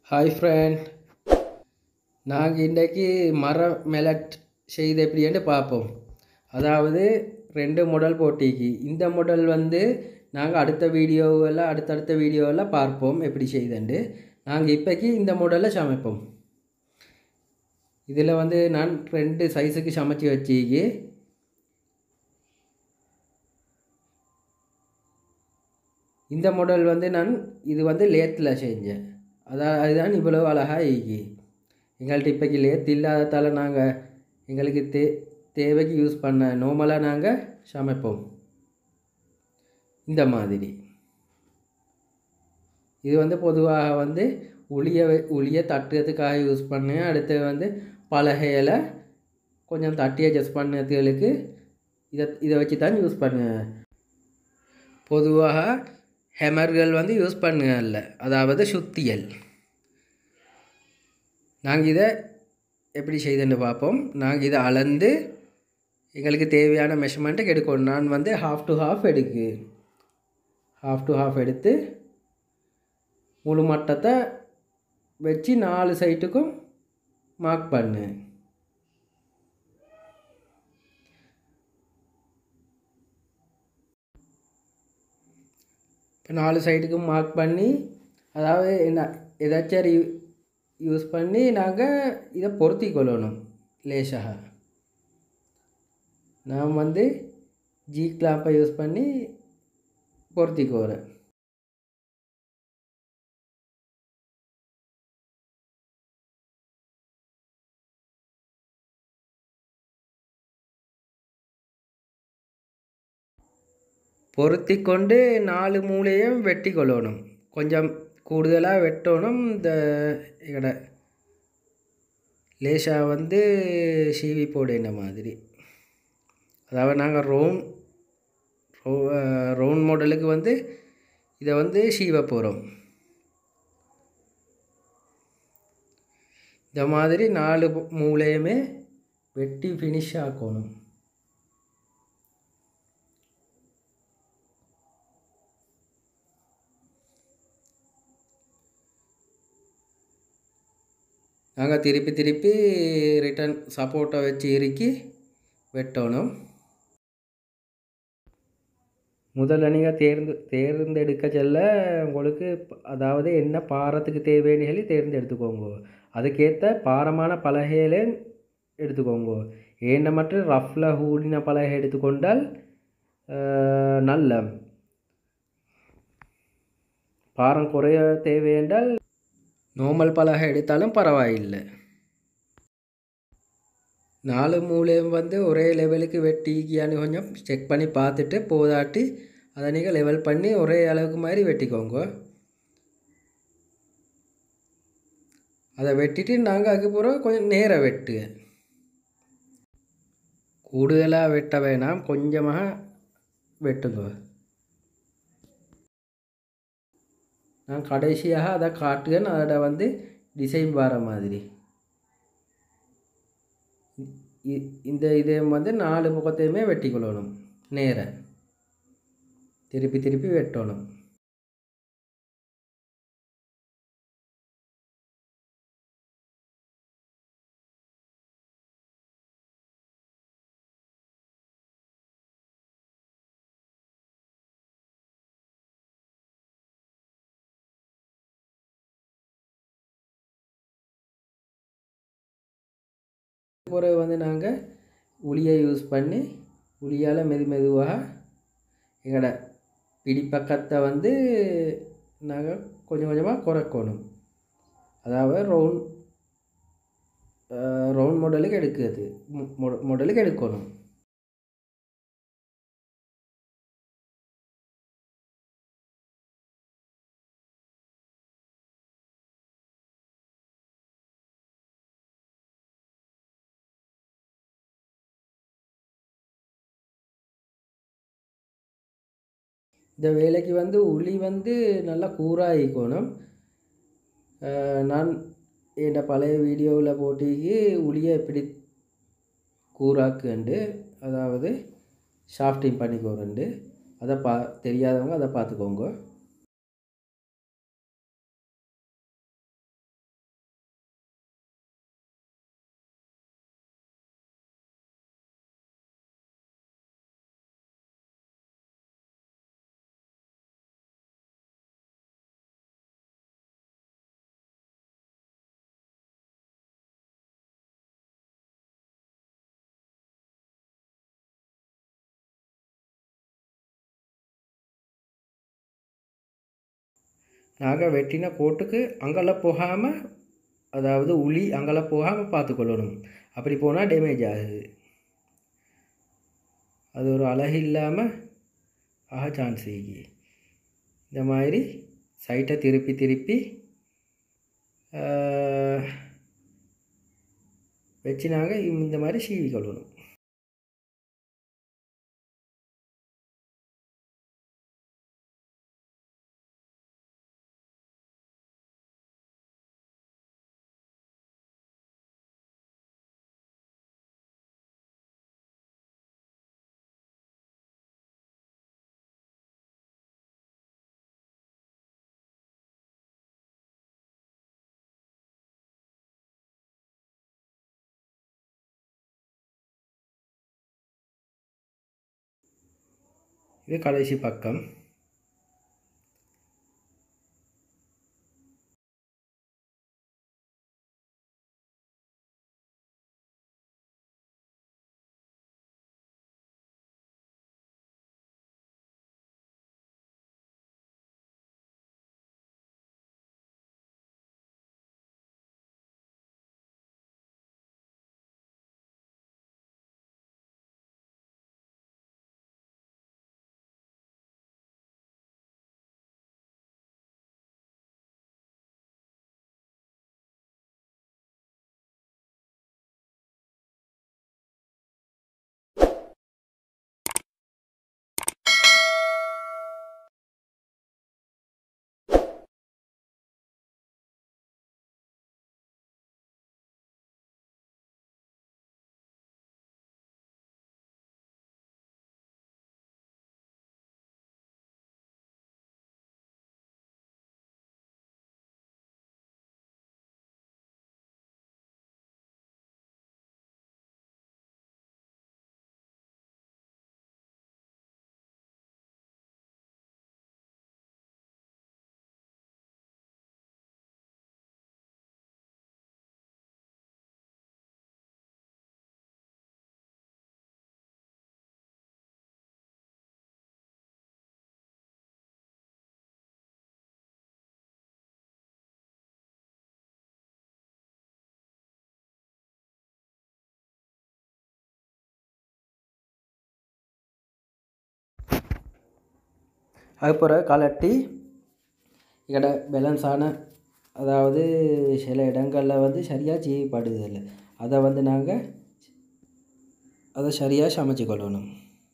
hi friend நாங்கள் இன்றைக்கி மர மெலட் செய்து எப்படின்னு பார்ப்போம் அதாவது ரெண்டு மாடல் போட்டிக்கு இந்த மாடல் வந்து நாங்கள் அடுத்த வீடியோவில் அடுத்தடுத்த வீடியோவில் பார்ப்போம் எப்படி செய்துண்டு நாங்கள் இப்போக்கி இந்த மாடலில் சமைப்போம் இதில் வந்து நான் ரெண்டு சைஸுக்கு சமைச்சி வச்சிக்கி இந்த மாடல் வந்து நான் இது வந்து லேத்தில் செஞ்சேன் அதான் அதுதான் இவ்வளோ அழகாக ஈகி எங்கள்கிட்ட இப்போக்கி லேத் இல்லாததால் நாங்கள் எங்களுக்கு தே தேவைக்கு யூஸ் பண்ண நார்மலாக நாங்கள் சமைப்போம் இந்த மாதிரி இது வந்து பொதுவாக வந்து உளிய உளிய தட்டுறதுக்காக யூஸ் பண்ணேன் அடுத்து வந்து பலகையில் கொஞ்சம் தட்டி அட்ஜஸ்ட் பண்ணதுகளுக்கு இதை இதை வச்சு தான் யூஸ் பண்ணுவேன் பொதுவாக ஹெமர்கள் வந்து யூஸ் பண்ணுங்கல்ல அதாவது சுத்தியல் நாங்கள் இதை எப்படி செய்துன்னு பார்ப்போம் நாங்கள் இதை அளந்து எங்களுக்கு தேவையான மெஷர்மெண்ட்டுக்கு எடுக்கணும் நான் வந்து ஹாஃப் டு ஹாஃப் எடுக்கு ஹாஃப் டு ஹாஃப் எடுத்து முழு மட்டத்தை வச்சு நாலு சைட்டுக்கும் மார்க் பண்ணு இப்போ நாலு சைடுக்கும் மார்க் பண்ணி அதாவது என்ன ஏதாச்சும் யூஸ் பண்ணி நாங்கள் இதை பொருத்தி கொள்ளணும் லேசாக நான் வந்து ஜி கிளாப்பை யூஸ் பண்ணி பொருத்திக்கோறேன் பொருத்தி கொண்டு நாலு மூலையும் வெட்டி கொள்ளணும் கொஞ்சம் கூடுதலாக வெட்டணும் இந்த எங்கட லேசாக வந்து சீவி போடுன மாதிரி அதாவது நாங்கள் ரவுண்ட் ரவுண்ட் மாடலுக்கு வந்து இதை வந்து சீவ போகிறோம் இந்த மாதிரி நாலு மூலையுமே வெட்டி ஃபினிஷ் ஆக்கணும் நாங்கள் திருப்பி திருப்பி ரிட்டன் சப்போர்ட்டை வச்சு இறுக்கி வெட்டணும் முதல்ல நீங்கள் தேர்ந்து தேர்ந்தெடுக்க செல்ல உங்களுக்கு அதாவது என்ன பாரத்துக்கு தேவைன்னு சொல்லி தேர்ந்தெடுத்துக்கோங்க அதுக்கேற்ற பாரமான பலகையிலே எடுத்துக்கோங்க ஏன்ன மட்டும் ரஃப்பில் ஊடின பலகை எடுத்துக்கொண்டால் நல்ல பாரம் குறைய தேவையென்றால் நார்மல் பலகை எடுத்தாலும் பரவாயில்லை நாலு மூலையும் வந்து ஒரே லெவலுக்கு வெட்டிக்கியான்னு கொஞ்சம் செக் பண்ணி பார்த்துட்டு போதாட்டி அதை நீங்கள் லெவல் பண்ணி ஒரே அளவுக்கு மாதிரி வெட்டிக்கோங்க அதை வெட்டிட்டு நாங்கள் அதுக்கப்புறம் கொஞ்சம் நேராக வெட்டு கூடுதலாக வெட்ட வேணாம் கொஞ்சமாக வெட்டுங்க நான் கடைசியாக அதை காட்டுவேன் அதோட வந்து டிசைன் வர மாதிரி இந்த இதை வந்து நாலு பக்கத்தையுமே வெட்டி கொள்ளணும் நேர திருப்பி திருப்பி வெட்டணும் பிறகு வந்து நாங்கள் உளியை யூஸ் பண்ணி உளியால் மெது மெதுவாக எங்களோட பிடிப்பக்கத்தை வந்து நாங்கள் கொஞ்சம் கொஞ்சமாக குறைக்கணும் அதாவது ரவுண்ட் ரவுண்ட் மாடலுக்கு எடுக்கிறது மாடலுக்கு எடுக்கணும் இந்த வேலைக்கு வந்து உளி வந்து நல்லா கூறாகிக்கணும் நான் என் பழைய வீடியோவில் போட்டிக்கு உளியை எப்படி கூறாக்குண்டு அதாவது ஷாஃப்டிங் பண்ணிக்கோண்டு அதை பா தெரியாதவங்க அதை பார்த்துக்கோங்க நாங்கள் வெட்டின கோட்டுக்கு அங்கெல்லாம் போகாமல் அதாவது உளி அங்கெல்லாம் போகாமல் பார்த்துக்கொள்ளணும் அப்படி போனால் டேமேஜ் ஆகுது அது ஒரு அழகு இல்லாமல் ஆக சான்ஸ் இருக்கு இந்த மாதிரி சைட்டை திருப்பி திருப்பி ஆஹ், வச்சு நாங்கள் இந்த மாதிரி சீவி கொள்ளணும் இது கடைசி பக்கம் அதுக்கப்புறம் கலட்டி இக்கட பேலன்ஸான அதாவது சில இடங்களில் வந்து சரியாக செய்யப்படுதில்லை அதை வந்து நாங்கள் அதை சரியாக சமைச்சு கொள்ளணும்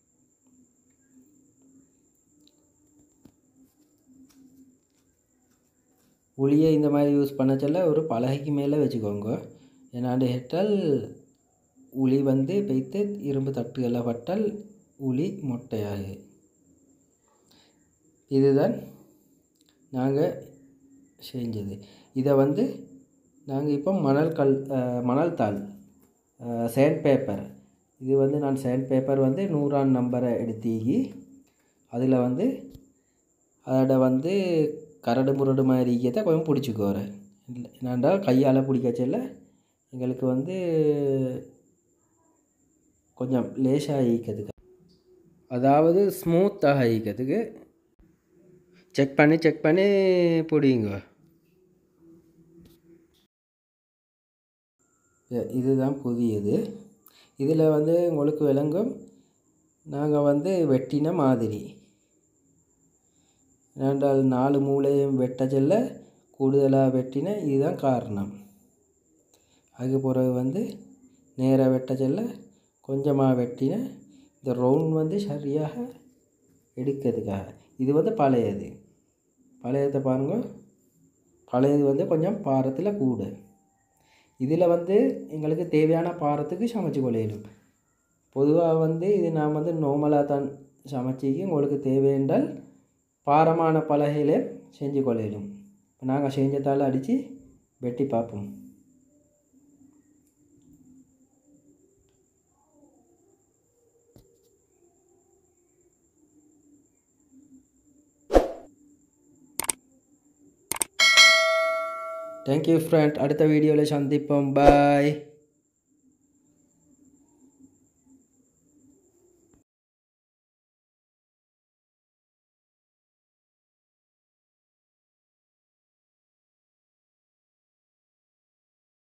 உளியை இந்த மாதிரி யூஸ் பண்ண சொல்ல ஒரு பலகைக்கு மேலே வச்சுக்கோங்க ஏன்னாண்டு ஹெட்டால் உளி வந்து வைத்து இரும்பு தட்டுகளில் பட்டால் உளி மொட்டையாகு இதுதான் நாங்கள் செஞ்சது இதை வந்து நாங்கள் இப்போ மணல் கல் அஹ், மணல் தாள் சேண்ட் பேப்பர் இது வந்து நான் சேண்ட் பேப்பர் வந்து நூறாம் நம்பரை எடுத்தீங்கி அதில் வந்து அதோட வந்து கரடு முரடு மாதிரி இருக்கிறத கொஞ்சம் பிடிச்சிக்கோறேன் என்னண்டா கையால் பிடிக்க சொல்ல எங்களுக்கு வந்து கொஞ்சம் லேசாக ஈக்கிறதுக்கு அதாவது ஸ்மூத்தாக ஈக்கிறதுக்கு செக் பண்ணி செக் பண்ணி பிடிங்க இ- இதுதான் புதியது இதில் வந்து உங்களுக்கு விளங்கும் நாங்கள் வந்து வெட்டின மாதிரி ஏனென்றால் நாலு மூலையும் வெட்ட செல்ல கூடுதலாக வெட்டின இதுதான் காரணம் அதுக்கு பிறகு வந்து நேராக வெட்ட செல்ல கொஞ்சமாக வெட்டின இந்த ரவுண்ட் வந்து சரியாக எடுக்கிறதுக்காக இது வந்து பழையது பழையதை பாருங்க பழையது வந்து கொஞ்சம் பாரத்தில் கூட இதில் வந்து எங்களுக்கு தேவையான பாரத்துக்கு சமைச்சு கொள்ளையிடும் பொதுவாக வந்து இது நான் வந்து நார்மலாக தான் சமைச்சிக்கு உங்களுக்கு தேவையென்றால் பாரமான பலகையிலே செஞ்சு கொள்ளையிடும் நாங்கள் செஞ்சதால் அடித்து வெட்டி பார்ப்போம் தேங்க்யூ ஃப்ரெண்ட் அடுத்த வீடியோவில் சந்திப்போம் பாய்